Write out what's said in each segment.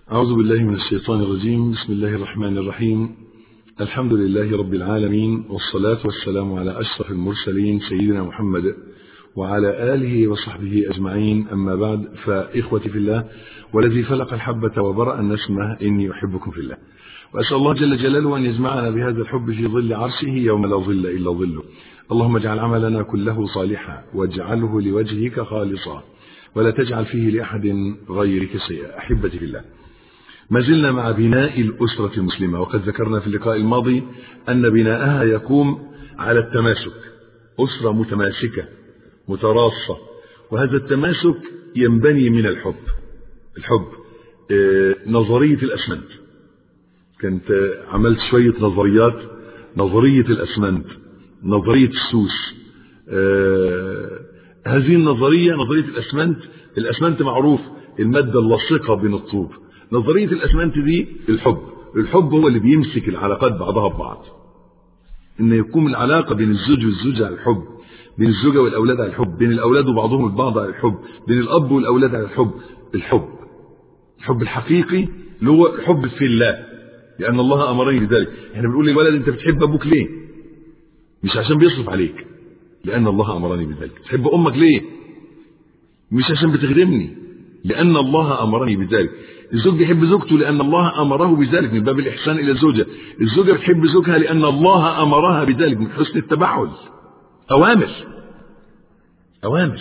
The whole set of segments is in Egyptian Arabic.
أعوذ بالله من الشيطان الرجيم بسم الله الرحمن الرحيم الحمد لله رب العالمين والصلاة والسلام على أشرف المرسلين سيدنا محمد وعلى آله وصحبه أجمعين أما بعد فإخوتي في الله والذي فلق الحبة وبرأ النسمة إني أحبكم في الله وأسأل الله جل جلاله أن يجمعنا بهذا الحب في ظل عرشه يوم لا ظل إلا ظله اللهم اجعل عملنا كله صالحا واجعله لوجهك خالصا ولا تجعل فيه لأحد غيرك شيئا أحبتي في الله ما زلنا مع بناء الأسرة المسلمة وقد ذكرنا في اللقاء الماضي أن بناءها يقوم على التماسك أسرة متماسكة متراصة وهذا التماسك ينبني من الحب الحب آه نظرية الأسمنت كنت عملت شوية نظريات نظرية الأسمنت نظرية السوس آه هذه النظرية نظرية الأسمنت الأسمنت معروف المادة اللاصقة بين الطوب نظرية الأسمنت دي الحب الحب هو اللي بيمسك العلاقات بعضها ببعض إن يكون العلاقة بين الزوج والزوجة على الحب بين الزوجة والأولاد على الحب بين الأولاد وبعضهم البعض على الحب بين الأب والأولاد على الحب الحب الحب الحقيقي اللي هو الحب في الله لأن الله أمرني بذلك احنا بنقول للولد أنت بتحب أبوك ليه مش عشان بيصرف عليك لأن الله أمرني بذلك تحب أمك ليه مش عشان بتخدمني لأن الله أمرني بذلك الزوج بيحب زوجته لأن الله أمره بذلك من باب الإحسان إلى الزوجة الزوجة بتحب زوجها لأن الله أمرها بذلك من حسن التبعل أوامر أوامر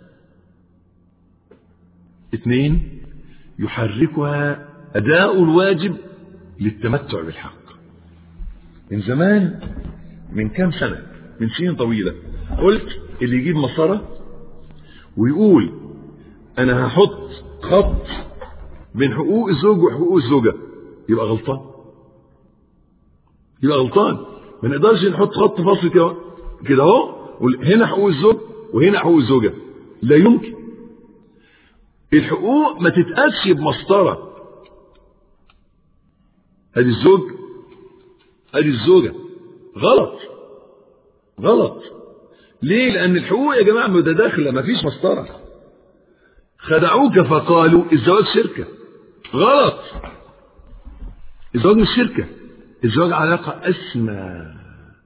اثنين يحركها أداء الواجب للتمتع بالحق من زمان من كام سنة من سنين طويلة قلت اللي يجيب مسطرة ويقول أنا هحط خط بين حقوق الزوج وحقوق الزوجة يبقى غلطان يبقى غلطان ما نقدرش نحط خط فاصل كده كده اهو هنا حقوق الزوج وهنا حقوق الزوجة لا يمكن الحقوق ما تتقاسش بمسطرة ادي الزوج ادي الزوجة غلط غلط ليه لان الحقوق يا جماعة متداخلة ما فيش مسطرة خدعوك فقالوا الزواج شركة غلط الزواج مش شركة الزواج علاقة أسمى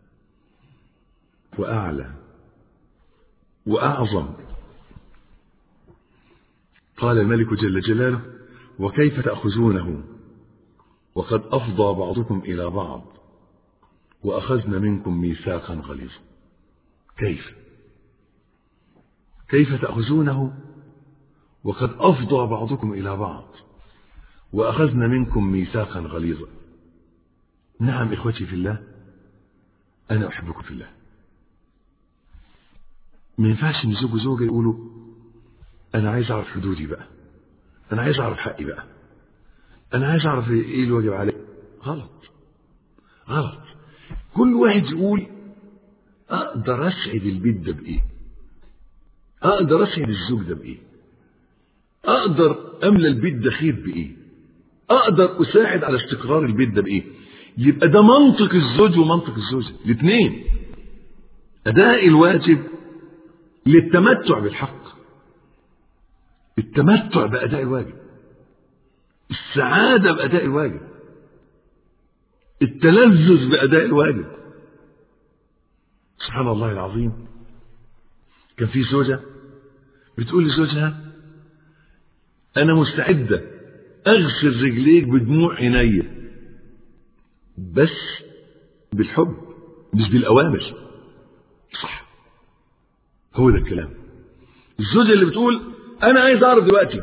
وأعلى وأعظم قال الملك جل جلاله وكيف تأخذونه وقد أفضى بعضكم إلى بعض وأخذنا منكم ميثاقا غليظا كيف كيف تأخذونه وقد أفضى بعضكم إلى بعض وأخذنا منكم ميثاقا غليظا نعم إخوتي في الله أنا أحبكم في الله ما ينفعش إن زوج وزوجة يقولوا أنا عايز أعرف حدودي بقى أنا عايز أعرف حقي بقى أنا عايز أعرف إيه الواجب علي غلط غلط كل واحد يقول أقدر أسعد البيت ده بإيه أقدر أسعد الزوج ده بإيه اقدر املى البيت ده خير بايه اقدر اساعد على استقرار البيت ده بايه يبقى ده منطق الزوج ومنطق الزوجه الاثنين اداء الواجب للتمتع بالحق التمتع باداء الواجب السعاده باداء الواجب التلذذ باداء الواجب سبحان الله العظيم كان في زوجه بتقول لزوجها أنا مستعدة أغسل رجليك بدموع عينيا بس بالحب مش بالأوامر صح هو ده الكلام الزوجة اللي بتقول أنا عايز أعرف دلوقتي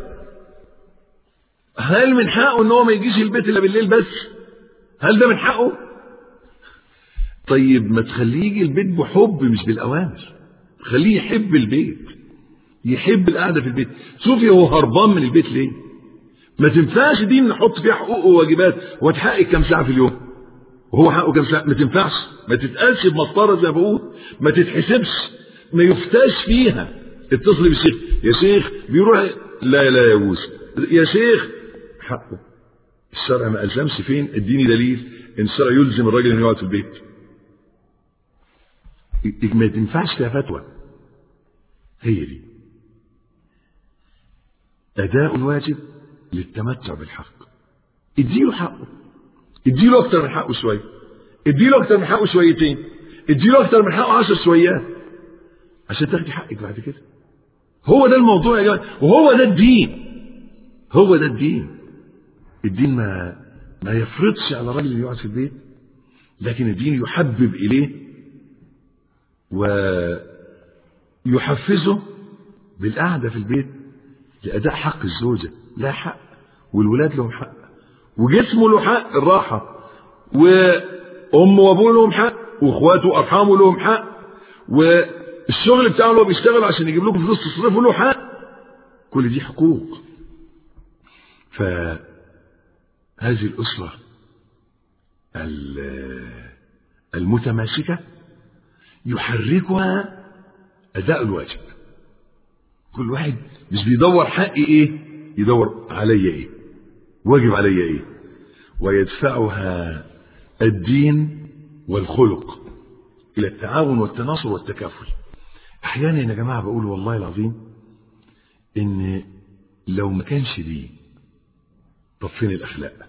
هل من حقه إن هو ما يجيش البيت إلا بالليل بس؟ هل ده من حقه؟ طيب ما تخليه يجي البيت بحب مش بالأوامر خليه يحب البيت يحب القعده في البيت شوفي هو هربان من البيت ليه ما تنفعش دي نحط فيها حقوق وواجبات وتحقق كام ساعه في اليوم وهو حقه كام ساعه ما تنفعش ما تتقالش بمسطره زي ما بقول ما تتحسبش ما يفتاش فيها اتصلي بالشيخ يا شيخ بيروح لا لا يجوز يا شيخ حقه الشرع ما الزمش فين اديني دليل ان الشرع يلزم الراجل انه يقعد في البيت ما تنفعش فيها فتوى هي دي أداء الواجب للتمتع بالحق اديله حقه اديله اكتر من حقه شويه اديله اكتر من حقه شويتين اديله اكتر من حقه عشر شويات عشان تاخدي حقك بعد كده هو ده الموضوع يا جماعه وهو ده الدين هو ده الدين الدين ما ما يفرضش على الراجل اللي يقعد في البيت لكن الدين يحبب اليه ويحفزه بالقعده في البيت لاداء حق الزوجه لا حق والولاد لهم حق وجسمه له حق الراحه وامه وابوه لهم حق واخواته وارحامه لهم حق والشغل بتاعه اللي هو بيشتغل عشان يجيب لكم فلوس تصرفوا له حق كل دي حقوق فهذه الأسرة المتماسكة يحركها أداء الواجب كل واحد مش بيدور حقي إيه يدور علي إيه واجب علي إيه ويدفعها الدين والخلق إلى التعاون والتناصر والتكافل أحيانا يا جماعة بقول والله العظيم إن لو ما كانش دين طب فين الأخلاق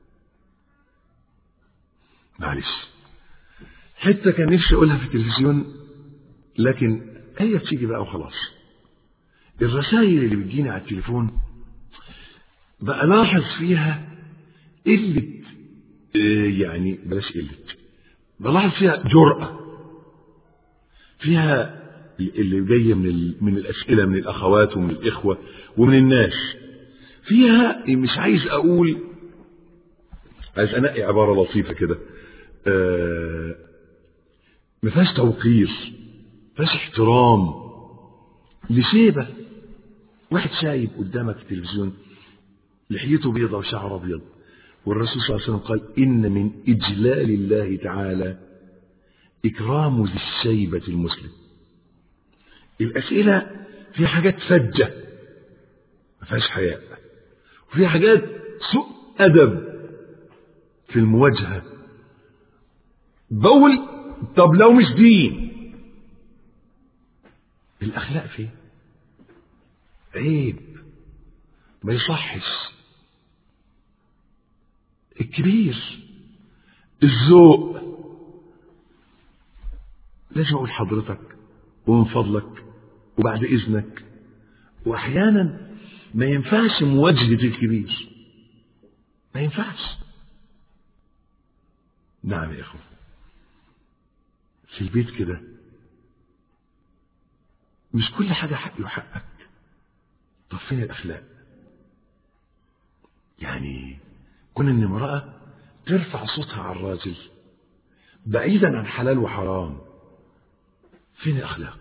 معلش حتة كان نفسي أقولها في التلفزيون لكن هي بتيجي بقى وخلاص الرسائل اللي بتجيني على التليفون بقى لاحظ فيها قلة يعني بلاش قلة بلاحظ فيها جرأة فيها اللي جاية من من الأسئلة من الأخوات ومن الإخوة ومن الناس فيها مش عايز أقول عايز أنقي عبارة لطيفة كده آه ما فيهاش توقير ما فيهاش احترام لشيبة واحد شايب قدامك في التلفزيون لحيته بيضة وشعره أبيض والرسول صلى الله عليه وسلم قال إن من إجلال الله تعالى إكرام ذي الشيبة المسلم الأسئلة فيها حاجات فجة ما فيهاش حياء وفيها حاجات سوء أدب في المواجهة بقول طب لو مش دين الأخلاق فين عيب ما يصحش الكبير الذوق لازم اقول حضرتك ومن فضلك وبعد اذنك واحيانا ما ينفعش مواجهه الكبير ما ينفعش نعم يا اخو في البيت كده مش كل حاجه حقي وحقك طب فين الاخلاق يعني كون ان امراه ترفع صوتها على الراجل بعيدا عن حلال وحرام فين الاخلاق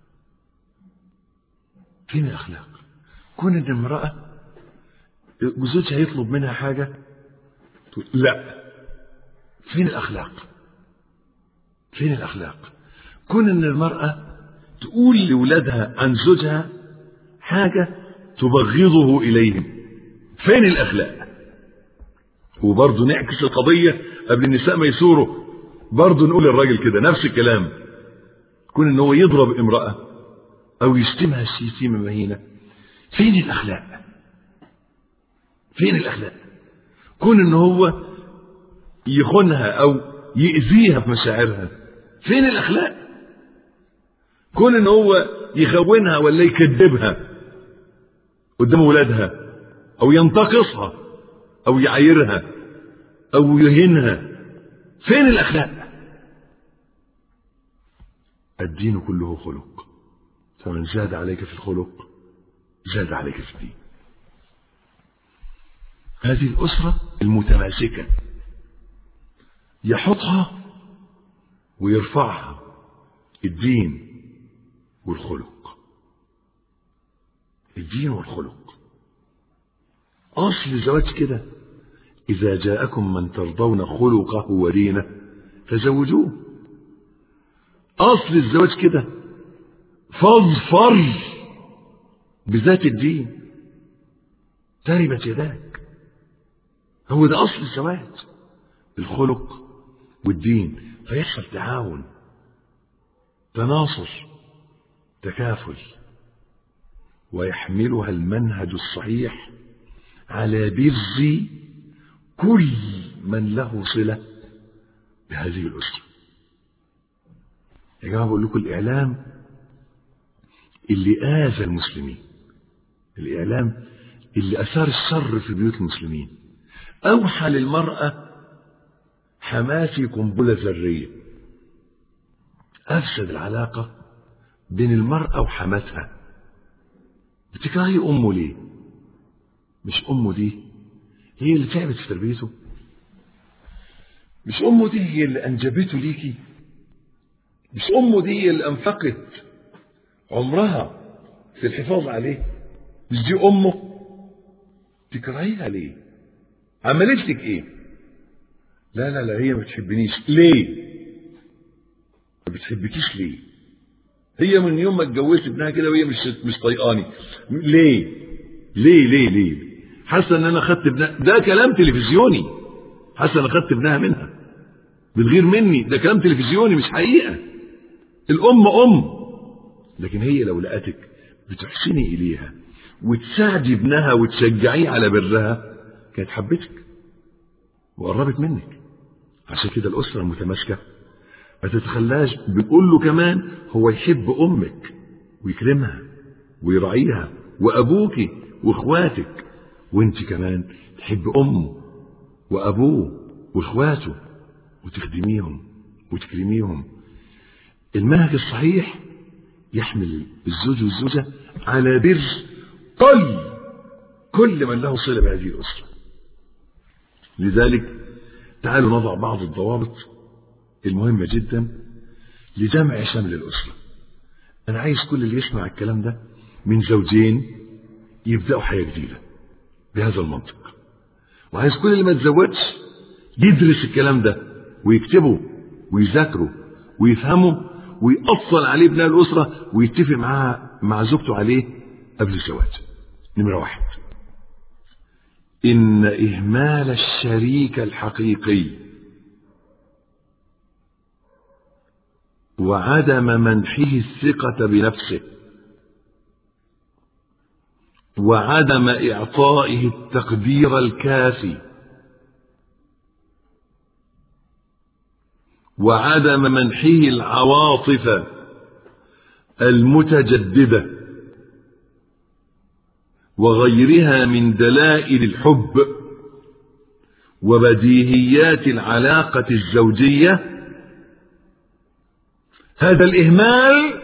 فين الاخلاق كون ان امراه وزوجها يطلب منها حاجه تقول لا فين الاخلاق فين الاخلاق كون ان المراه تقول لاولادها عن زوجها حاجه تبغضه اليهم فين الاخلاق وبرضه نعكس القضيه قبل النساء ما يثوروا برضه نقول للراجل كده نفس الكلام كون ان هو يضرب امراه او يشتمها شتيمه مهينه فين الاخلاق فين الاخلاق كون ان هو يخونها او يأذيها في مشاعرها فين الاخلاق كون ان هو يخونها ولا يكذبها قدام ولادها او ينتقصها او يعايرها او يهينها فين الاخلاق الدين كله خلق فمن زاد عليك في الخلق زاد عليك في الدين هذه الأسرة المتماسكة يحطها ويرفعها الدين والخلق الدين والخلق أصل الزواج كده إذا جاءكم من ترضون خلقه ودينه فزوجوه أصل الزواج كده فاظفر بذات الدين تربت يداك هو ده أصل الزواج الخلق والدين فيحصل تعاون تناصر تكافل ويحملها المنهج الصحيح على بر كل من له صلة بهذه الأسرة يا جماعة بقول لكم الإعلام اللي آذى المسلمين الإعلام اللي أثار الشر في بيوت المسلمين أوحى للمرأة حماسي قنبلة ذرية أفسد العلاقة بين المرأة وحماتها بتكرهي أمه ليه مش أمه دي هي اللي تعبت في تربيته مش أمه دي هي اللي أنجبته ليكي مش أمه دي هي اللي أنفقت عمرها في الحفاظ عليه مش دي أمه تكرهيها ليه عملت لك إيه لا لا لا هي ما بتحبنيش ليه ما بتحبكيش ليه هي من يوم ما اتجوزت ابنها كده وهي مش مش طيقاني ليه ليه ليه ليه حاسه ان انا خدت ابنها ده كلام تلفزيوني حاسه ان خدت ابنها منها بتغير مني ده كلام تلفزيوني مش حقيقه الام ام لكن هي لو لقتك بتحسني اليها وتساعدي ابنها وتشجعيه على برها كانت حبتك وقربت منك عشان كده الاسره المتماسكه ما تتخلاش بنقول له كمان هو يحب امك ويكرمها ويراعيها وابوك واخواتك وانت كمان تحب امه وابوه واخواته وتخدميهم وتكرميهم المنهج الصحيح يحمل الزوج والزوجة على بر كل كل من له صلة بهذه الأسرة لذلك تعالوا نضع بعض الضوابط المهمة جدا لجمع شمل الأسرة أنا عايز كل اللي يسمع الكلام ده من زوجين يبدأوا حياة جديدة بهذا المنطق وعايز كل اللي ما تزوجش يدرس الكلام ده ويكتبه ويذاكره ويفهمه ويأصل عليه بناء الأسرة ويتفق معاها مع زوجته عليه قبل الزواج نمرة واحد إن إهمال الشريك الحقيقي وعدم منحه الثقة بنفسه وعدم إعطائه التقدير الكافي وعدم منحه العواطف المتجددة وغيرها من دلائل الحب وبديهيات العلاقة الزوجية هذا الإهمال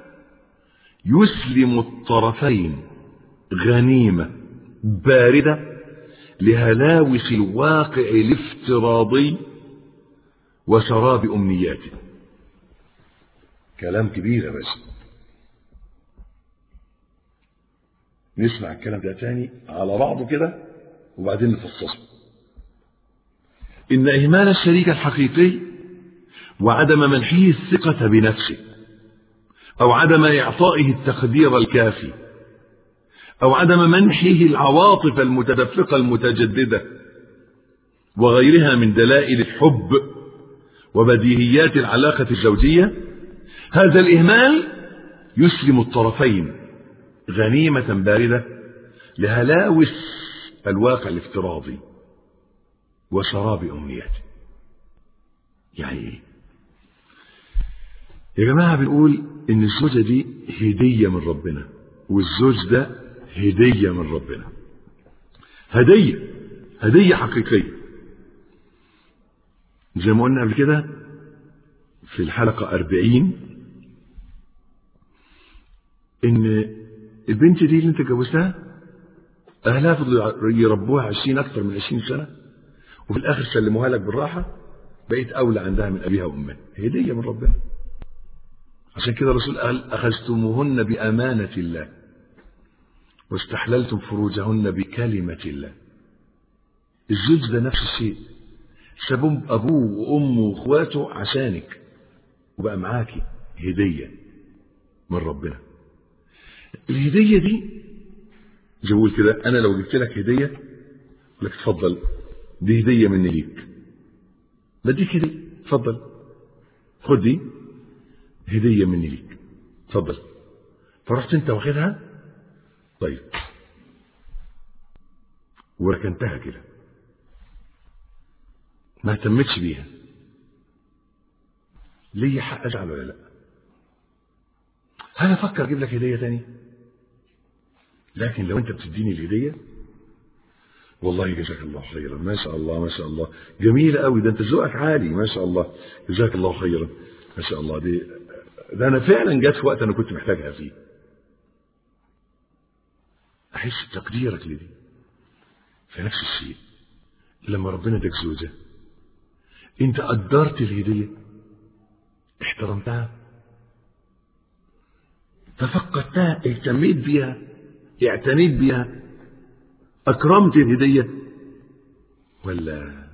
يسلم الطرفين غنيمة باردة لهلاوس الواقع الافتراضي وسراب أمنياته كلام كبير يا باشا نسمع الكلام ده تاني على بعضه كده وبعدين نفصصه إن إهمال الشريك الحقيقي وعدم منحه الثقة بنفسه أو عدم إعطائه التقدير الكافي أو عدم منحه العواطف المتدفقة المتجددة وغيرها من دلائل الحب وبديهيات العلاقة الزوجية هذا الإهمال يسلم الطرفين غنيمة باردة لهلاوس الواقع الافتراضي وسراب أمنياته يعني إيه؟ يا جماعة بنقول إن الزوجة دي هدية من ربنا والزوج ده هدية من ربنا هدية هدية حقيقية زي ما قلنا قبل كده في الحلقة أربعين إن البنت دي اللي أنت جوزتها أهلها فضلوا يربوها عشرين أكثر من عشرين سنة وفي الآخر سلموها لك بالراحة بقيت أولى عندها من أبيها وأمها هدية من ربنا عشان كده الرسول قال أخذتموهن بأمانة الله واستحللتم فروجهن بكلمة الله الزوج ده نفس الشيء سابوا أبوه وأمه وإخواته عشانك وبقى معاكي هدية من ربنا الهدية دي زي بقول كده أنا لو جبت لك هدية أقول لك اتفضل دي هدية مني ليك بديك هدية اتفضل خد دي هدية مني ليك اتفضل فرحت انت واخدها طيب وركنتها كده ما اهتمتش بيها ليه حق ازعل ولا لا هل افكر اجيب لك هديه تاني لكن لو انت بتديني الهديه والله جزاك الله خيرا ما شاء الله ما شاء الله جميله قوي ده انت ذوقك عالي ما شاء الله جزاك الله خيرا ما شاء الله دي ده انا فعلا جت في وقت انا كنت محتاجها فيه احس بتقديرك لدي فنفس الشيء لما ربنا اداك زوجه انت قدرت الهديه احترمتها تفقدتها اهتميت بيها اعتنيت بيها اكرمت الهديه ولا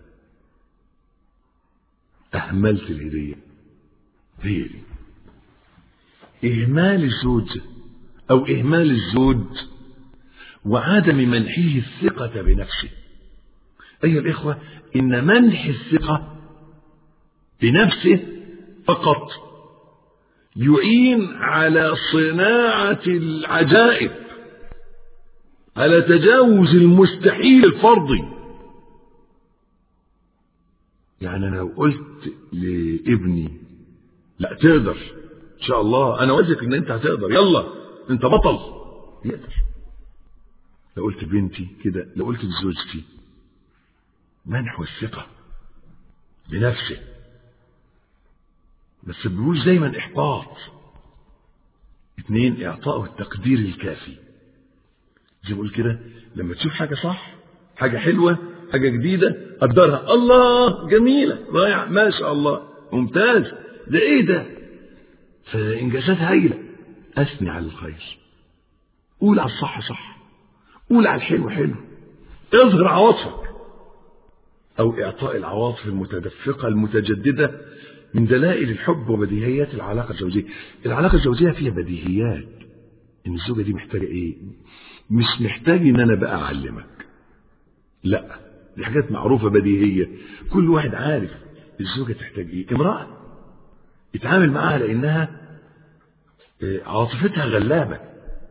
اهملت الهديه هي دي اهمال الزوج او اهمال الزوج وعدم منحه الثقه بنفسه ايها الاخوه ان منح الثقه بنفسه فقط يعين على صناعه العجائب على تجاوز المستحيل الفرضي يعني انا لو قلت لابني لا تقدر ان شاء الله انا واثق ان انت هتقدر يلا انت بطل يقدر لو قلت بنتي كده لو قلت لزوجتي منح الثقة بنفسه بس بيقول دايما احباط اثنين اعطائه التقدير الكافي زي ما بقول كده لما تشوف حاجة صح حاجة حلوة حاجة جديدة قدرها الله جميلة رائع ما شاء الله ممتاز ده ايه ده فإنجازات هايلة أثني على الخير قول على الصح صح قول على الحلو حلو اظهر عواطفك أو إعطاء العواطف المتدفقة المتجددة من دلائل الحب وبديهيات العلاقة الزوجية العلاقة الزوجية فيها بديهيات إن الزوجة دي محتاجة إيه مش محتاج إن أنا بقى أعلمك لا دي حاجات معروفة بديهية كل واحد عارف الزوجة تحتاج إيه امرأة اتعامل معاها لأنها عاطفتها غلابة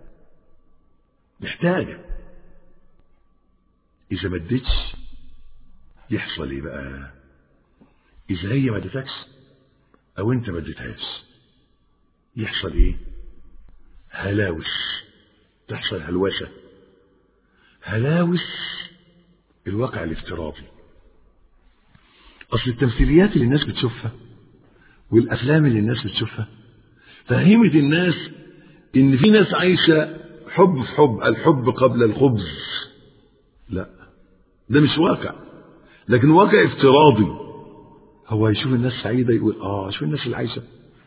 محتاجة إذا ما اديتش يحصل إيه بقى؟ إذا هي ما ادتكش أو أنت ما اديتهاش يحصل إيه؟ هلاوس تحصل هلوسة هلاوس الواقع الافتراضي أصل التمثيليات اللي الناس بتشوفها والأفلام اللي الناس بتشوفها فهمت الناس إن في ناس عايشة حب في حب الحب قبل الخبز لا ده مش واقع لكن واقع افتراضي هو يشوف الناس سعيدة يقول اه شوف الناس اللي عايشة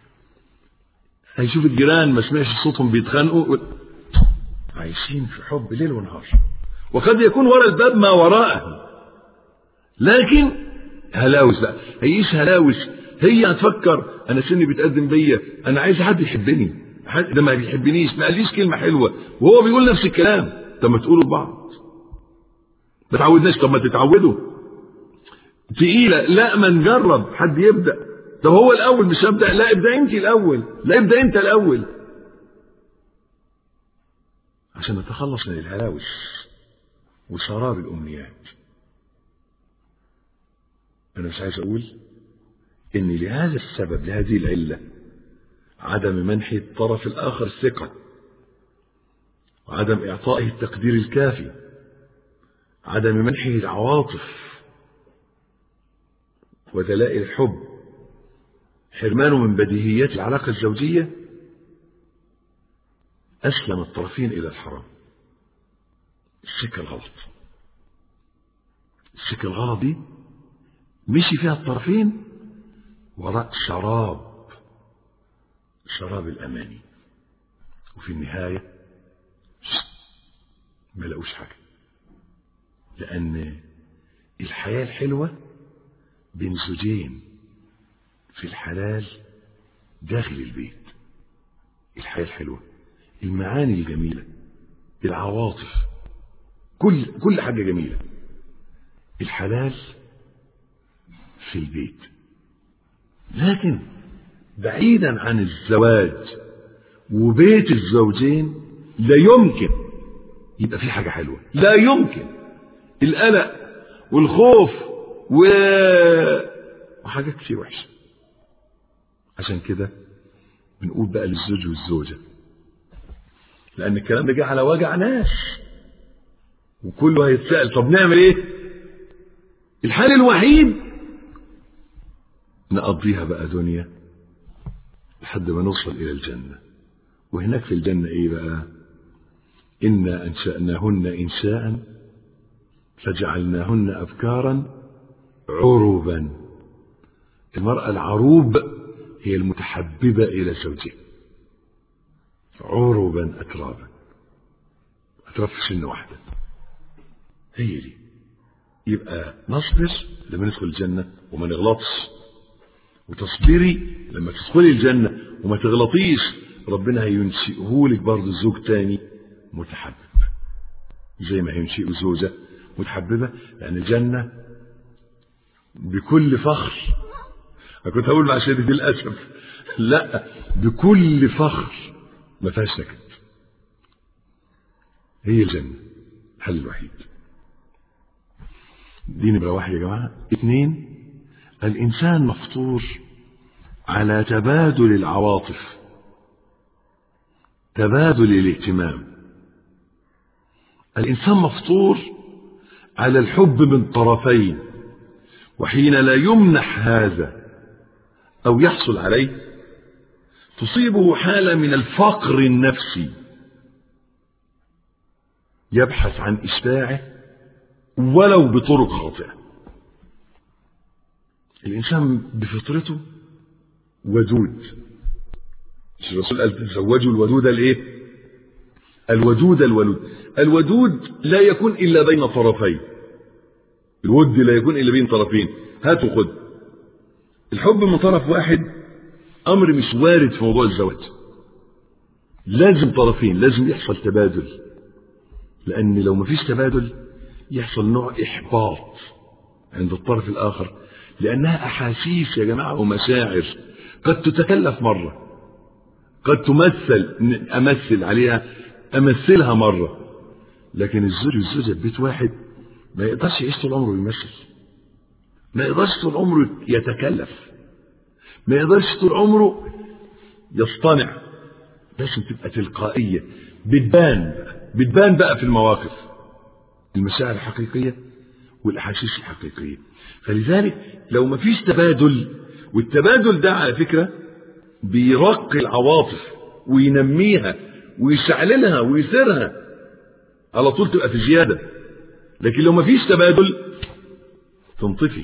هيشوف الجيران ما سمعش صوتهم بيتخانقوا يقول عايشين في حب ليل ونهار وقد يكون وراء الباب ما وراءه لكن هلاوس بقى هيعيش هلاوس هي هتفكر انا سني بيتقدم بيا انا عايز حد يحبني حد ده ما بيحبنيش ما قاليش كلمه حلوه وهو بيقول نفس الكلام طب ما تقولوا لبعض ما تعودناش طب ما تتعودوا تقيله لا ما نجرب حد يبدا طب هو الاول مش هبدا لا ابدا انت الاول لا ابدا انت الاول عشان نتخلص من الهلاوس وسراب الامنيات انا مش عايز اقول ان لهذا السبب لهذه العله عدم منح الطرف الاخر الثقه وعدم اعطائه التقدير الكافي عدم منحه العواطف ودلائل الحب حرمانه من بديهيات العلاقه الزوجيه اسلم الطرفين الى الحرام السكه الغلط السكه الغلط دي مشي فيها الطرفين وراء شراب شراب الأماني وفي النهاية ما لقوش حاجة لأن الحياة الحلوة بين زوجين في الحلال داخل البيت الحياة الحلوة المعاني الجميلة العواطف كل كل حاجة جميلة الحلال في البيت لكن بعيدا عن الزواج وبيت الزوجين لا يمكن يبقى في حاجة حلوة لا يمكن القلق والخوف و... وحاجات كتير وحشة عشان كده بنقول بقى للزوج والزوجة لأن الكلام ده جه على وجع ناس وكله هيتسأل طب نعمل ايه الحل الوحيد نقضيها بقى دنيا لحد ما نوصل إلى الجنة وهناك في الجنة ايه بقى إنا أنشأناهن إنشاء فجعلناهن أبكارا عربا المرأة العروب هي المتحببة إلى زوجها عربا أترابا أتراب في سن واحدة هي دي يبقى نصبر لما ندخل الجنة وما نغلطش وتصبري لما تدخلي الجنة وما تغلطيش ربنا هينشئه لك برضه زوج تاني متحبب زي ما هينشئ زوجة متحببة لأن الجنة بكل فخر أنا كنت هقول مع شديد الأسف لا بكل فخر ما فيهاش نكد هي الجنة الحل الوحيد دي نمرة واحد يا جماعة اثنين الإنسان مفطور على تبادل العواطف تبادل الاهتمام الإنسان مفطور على الحب من طرفين وحين لا يمنح هذا أو يحصل عليه تصيبه حالة من الفقر النفسي يبحث عن إشباعه ولو بطرق خاطئة الإنسان بفطرته ودود الرسول قال تزوجوا الودود الايه الودود الولود الودود لا يكون إلا بين طرفين الود لا يكون إلا بين طرفين هات وخد الحب من طرف واحد أمر مش وارد في موضوع الزواج لازم طرفين لازم يحصل تبادل لأن لو مفيش تبادل يحصل نوع إحباط عند الطرف الآخر لأنها أحاسيس يا جماعة ومشاعر قد تتكلف مرة قد تمثل أمثل عليها أمثلها مرة لكن الزوج والزوجة في بيت واحد ما يقدرش يعيش طول عمره يمثل ما يقدرش طول عمره يتكلف ما يقدرش طول عمره يصطنع لازم تبقى تلقائية بتبان بتبان بقى في المواقف المشاعر الحقيقية والأحاسيس الحقيقية فلذلك لو ما فيش تبادل والتبادل ده على فكرة بيرقي العواطف وينميها ويشعللها ويثيرها على طول تبقى في زيادة لكن لو ما فيش تبادل تنطفي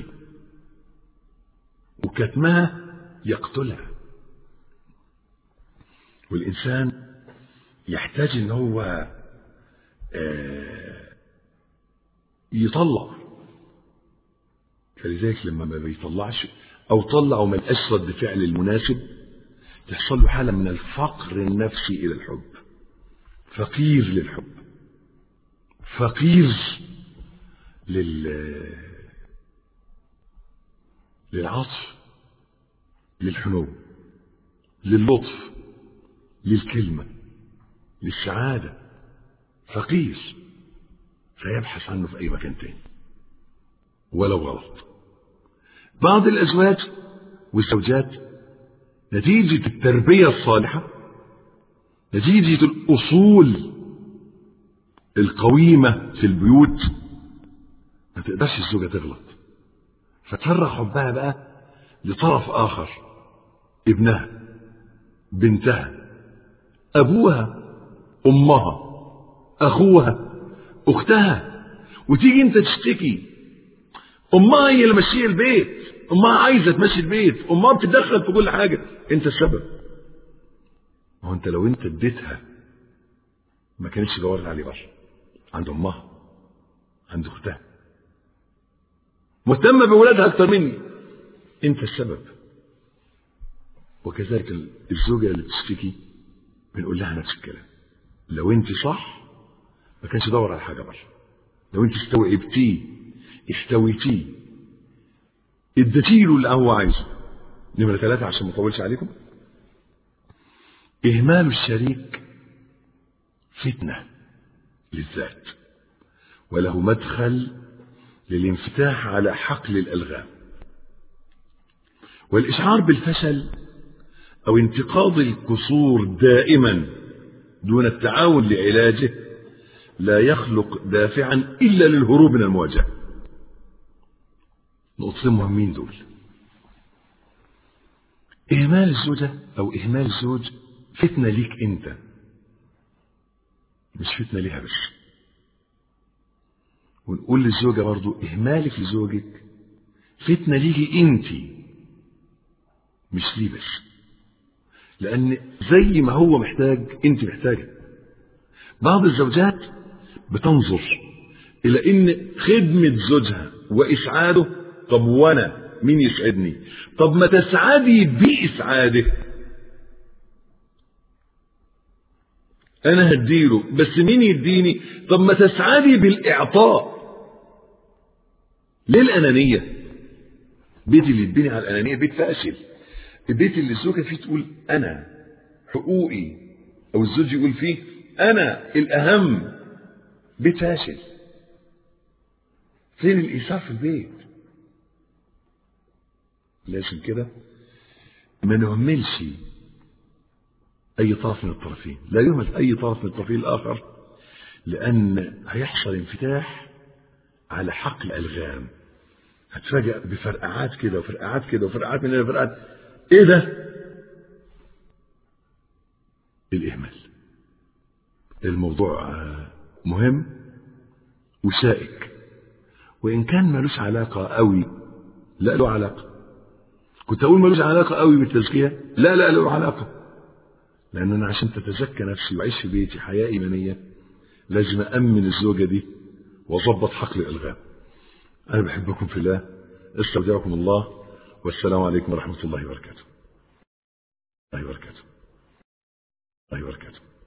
وكتمها يقتلها والإنسان يحتاج ان هو يطلع فلذلك لما ما بيطلعش او طلع وما لقاش رد فعل المناسب تحصل له حاله من الفقر النفسي الى الحب فقير للحب فقير لل للعطف للحنو للطف للكلمه للسعاده فقير فيبحث عنه في اي مكان تاني ولو غلط بعض الازواج والزوجات نتيجه التربيه الصالحه نتيجه الاصول القويمه في البيوت ما تقدرش الزوجه تغلط فتفرغ حبها بقى لطرف اخر ابنها بنتها ابوها امها اخوها اختها وتيجي انت تشتكي امها هي اللي ماشيه البيت امها عايزه تمشي البيت امها بتتدخل في كل حاجه انت السبب ما هو انت لو انت اديتها ما كانتش دورت عليه بره عند امها عند اختها مهتمه بولادها اكتر مني انت السبب وكذلك الزوجه اللي بتشتكي بنقول لها نفس الكلام لو انت صح ما كانش دور على حاجه بره لو انت استوعبتيه استويتيه اديتيله اللي هو عايزه نمرة ثلاثة عشان ما اطولش عليكم إهمال الشريك فتنة للذات وله مدخل للانفتاح على حقل الألغام والإشعار بالفشل أو انتقاض الكسور دائما دون التعاون لعلاجه لا يخلق دافعا إلا للهروب من المواجهة نقطتين مهمين دول إهمال الزوجة أو إهمال الزوج فتنة ليك أنت مش فتنة ليها بس ونقول للزوجة برضو إهمالك لزوجك فتنة ليكي أنت مش ليه بس لأن زي ما هو محتاج أنت محتاجة بعض الزوجات بتنظر إلى إن خدمة زوجها وإسعاده طب وأنا مين يسعدني طب ما تسعدي بإسعاده أنا هديله بس مين يديني طب ما تسعدي بالإعطاء ليه الأنانية بيت اللي يتبني على الأنانية بيت فاشل البيت اللي الزوجة فيه تقول أنا حقوقي أو الزوج يقول فيه أنا الأهم بيت فاشل فين الإيثار في البيت لازم كده ما نهملش أي طرف من الطرفين لا يهمل أي طرف من الطرفين الآخر لأن هيحصل انفتاح على حقل ألغام هتفاجأ بفرقعات كده وفرقعات كده وفرقعات من هنا وفرقعات ايه ده الإهمال الموضوع مهم وشائك وإن كان ملوش علاقة قوي لا له علاقة كنت أقول ملوش علاقة قوي بالتزكية لا لا له علاقة لأن أنا عشان تتزكى نفسي وأعيش في بيتي حياة إيمانية لازم أأمن الزوجة دي وأظبط حقل الألغام أنا بحبكم في الله استودعكم الله والسلام عليكم ورحمة الله وبركاته الله وبركاته الله وبركاته